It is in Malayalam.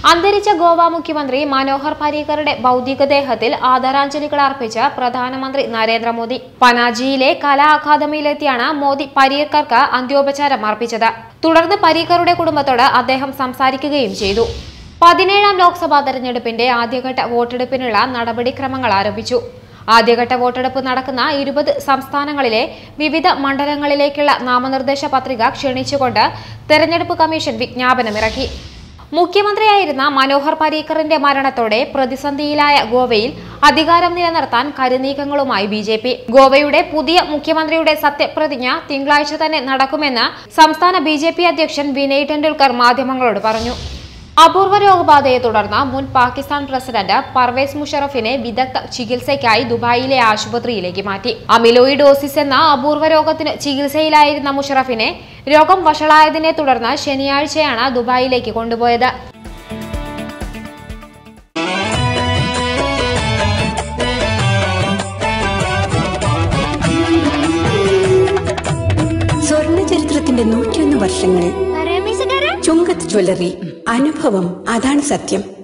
അന്തരിച്ച ഗോവ മുഖ്യമന്ത്രി മനോഹർ പരീക്കറുടെ ഭൗതികദേഹത്തിൽ ആദരാഞ്ജലികൾ അർപ്പിച്ച് പ്രധാനമന്ത്രി നരേന്ദ്രമോദി പനാജിയിലെ കലാ അക്കാദമിയിലെത്തിയാണ് മോദി പരീക്കർക്ക് അന്ത്യോപചാരം അർപ്പിച്ചത് തുടർന്ന് പരീക്കറുടെ കുടുംബത്തോട് അദ്ദേഹം സംസാരിക്കുകയും ചെയ്തു പതിനേഴാം ലോക്സഭാ തെരഞ്ഞെടുപ്പിന്റെ ആദ്യഘട്ട വോട്ടെടുപ്പിനുള്ള നടപടിക്രമങ്ങൾ ആരംഭിച്ചു ആദ്യഘട്ട വോട്ടെടുപ്പ് നടക്കുന്ന ഇരുപത് സംസ്ഥാനങ്ങളിലെ വിവിധ മണ്ഡലങ്ങളിലേക്കുള്ള നാമനിർദ്ദേശ പത്രിക ക്ഷണിച്ചുകൊണ്ട് തെരഞ്ഞെടുപ്പ് കമ്മീഷൻ വിജ്ഞാപനമിറക്കി മുഖ്യമന്ത്രിയായിരുന്ന മനോഹർ പരീക്കറിന്റെ മരണത്തോടെ പ്രതിസന്ധിയിലായ ഗോവയിൽ അധികാരം നിലനിർത്താൻ കരുനീക്കങ്ങളുമായി ബി ജെ പി ഗോവയുടെ പുതിയ മുഖ്യമന്ത്രിയുടെ സത്യപ്രതിജ്ഞ തിങ്കളാഴ്ച തന്നെ നടക്കുമെന്ന് സംസ്ഥാന ബി ജെ പി അധ്യക്ഷൻ വിനയ് ടെണ്ടുൽക്കർ മാധ്യമങ്ങളോട് പറഞ്ഞു അപൂർവ രോഗബാധയെ തുടർന്ന് മുൻ പാകിസ്ഥാൻ പ്രസിഡന്റ് പർവേസ് മുഷറഫിനെ വിദഗ്ധ ചികിത്സയ്ക്കായി ദുബായിലെ ആശുപത്രിയിലേക്ക് മാറ്റി അമിലോയിഡോസിസ് എന്ന അപൂർവ രോഗത്തിന് ചികിത്സയിലായിരുന്ന മുഷറഫിനെ രോഗം വഷളായതിനെ തുടർന്ന് ശനിയാഴ്ചയാണ് ദുബായിലേക്ക് കൊണ്ടുപോയത് സ്വർണ്ണ ചരിത്രത്തിന്റെ നൂറ്റിയൊന്ന് വർഷങ്ങൾ ചുങ്കത്ത് ജ്വല്ലറി അനുഭവം അതാണ് സത്യം